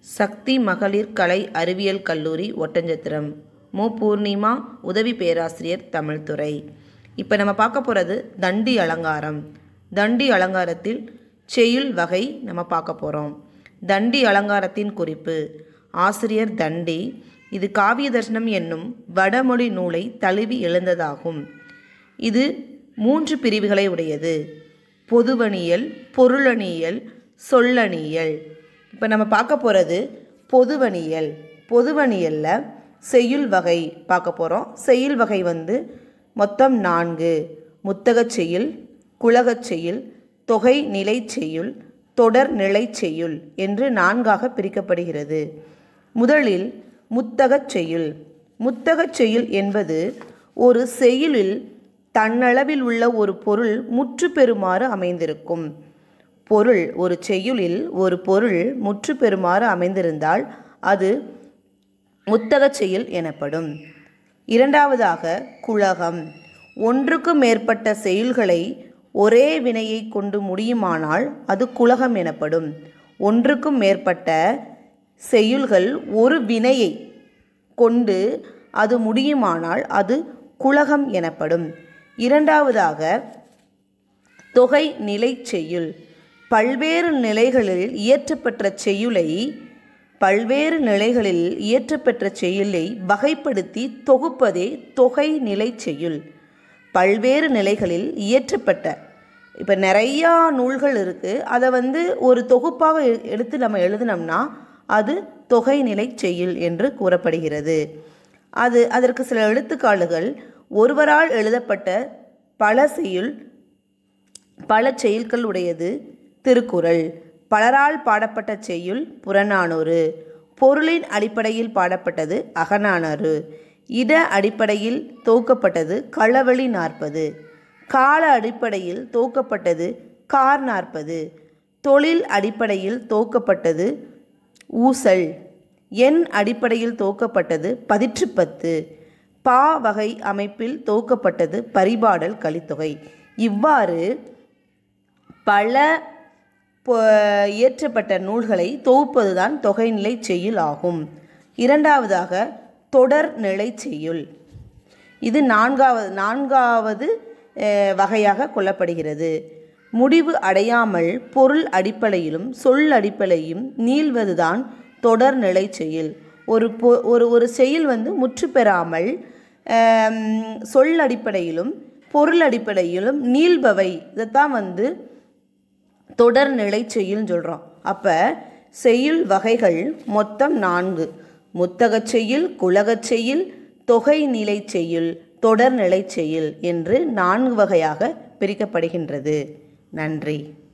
சக்தி மகளிர் கலை அறிவியல் கல்லூரி ஒட்டஞ்சத்திரம் மு பூர்ணிமா உதவி பேராசிரியர் தமிழ்துறை இப்போ நம்ம பார்க்க போகிறது தண்டி அலங்காரம் தண்டி அலங்காரத்தில் செய்யுள் வகை நம்ம பார்க்க போகிறோம் தண்டி அலங்காரத்தின் குறிப்பு ஆசிரியர் தண்டி இது காவிய தர்சனம் என்னும் வடமொழி நூலை தழுவி எழுந்ததாகும் இது மூன்று பிரிவுகளை உடையது பொதுவணியல் பொருளணியல் சொல்லணியல் இப்போ நம்ம பார்க்க போகிறது பொதுவணியல் பொதுவணியலில் செய்யுள் வகை பார்க்க போகிறோம் செய்யுள் வகை வந்து மொத்தம் நான்கு முத்தகச் செய்யுள் குலகச் செய்யுள் தொகை நிலை செய்யுள் தொடர் நிலை செய்யுள் என்று நான்காக பிரிக்கப்படுகிறது முதலில் முத்தகச் செய்யுள் முத்தகச் செய்யுள் என்பது ஒரு செய்யுளில் தன்னளவில் உள்ள ஒரு பொருள் முற்று பெறுமாறு அமைந்திருக்கும் பொருள் ஒரு செய்யுளில் ஒரு பொருள் முற்று பெறுமாறு அமைந்திருந்தால் அது முத்தகச் செய்யுள் எனப்படும் இரண்டாவதாக குழகம் ஒன்றுக்கு மேற்பட்ட செயல்களை ஒரே வினையை கொண்டு முடியுமானால் அது குலகம் எனப்படும் ஒன்றுக்கும் மேற்பட்ட செய்யுள்கள் ஒரு வினையை கொண்டு அது முடியுமானால் அது குலகம் எனப்படும் இரண்டாவதாக தொகை நிலை செய்யுள் பல்வேறு நிலைகளில் இயற்றப்பெற்ற செய்யுளை பல்வேறு நிலைகளில் இயற்றப்பெற்ற செய்யுளை வகைப்படுத்தி தொகுப்பதே தொகை நிலை செய்யுள் பல்வேறு நிலைகளில் இயற்றப்பட்ட இப்போ நிறையா நூல்கள் இருக்குது அதை வந்து ஒரு தொகுப்பாக எ- எடுத்து நம்ம எழுதினோம்னா அது தொகை நிலை செய்யுள் என்று கூறப்படுகிறது அது அதற்கு சில எழுத்துக்காடுகள் ஒருவரால் எழுதப்பட்ட பல செய்யுள் பல செயல்கள் உடையது திருக்குறள் பலரால் பாடப்பட்ட செய்யுள் புறநானூறு பொருளின் அடிப்படையில் பாடப்பட்டது அகநானூறு இட அடிப்படையில் தொகுக்கப்பட்டது களவழி நாற்பது கால அடிப்படையில் தொகுக்கப்பட்டது கார் நாற்பது தொழில் அடிப்படையில் தொகுக்கப்பட்டது ஊசல் எண் அடிப்படையில் தொகுக்கப்பட்டது பதிற்றுப்பத்து பா வகை அமைப்பில் தொகுக்கப்பட்டது பரிபாடல் கலித்தொகை இவ்வாறு பல பொ- இயற்றப்பட்ட நூல்களை தொகுப்பதுதான் தொகைநிலை செய்யுள் ஆகும் இரண்டாவதாக தொடர் நிலை செய்யுள் இது நான்காவது நான்காவது அஹ், வகையாக கொள்ளப்படுகிறது முடிவு அடையாமல் பொருள் அடிப்படையிலும் சொல் அடிப்படையும் நீள்வதுதான் தொடர் நிலை செய்யுள் ஒரு பொ ஒரு ஒரு செயல் வந்து முற்று பெறாமல் ஆம், சொல் அடிப்படையிலும் பொருள் அடிப்படையிலும் நீள்பவை இதைத்தான் வந்து தொடர் நிலை செய்யுள்னு சொல்கிறோம் அப்போ செய்யுள் வகைகள் மொத்தம் நான்கு முத்தகச் செய்யுள் குலகச் செய்யுள் தொகை நிலை செய்யுள் தொடர் நிலை செய்யுள் என்று நான்கு வகையாக பிரிக்கப்படுகின்றது நன்றி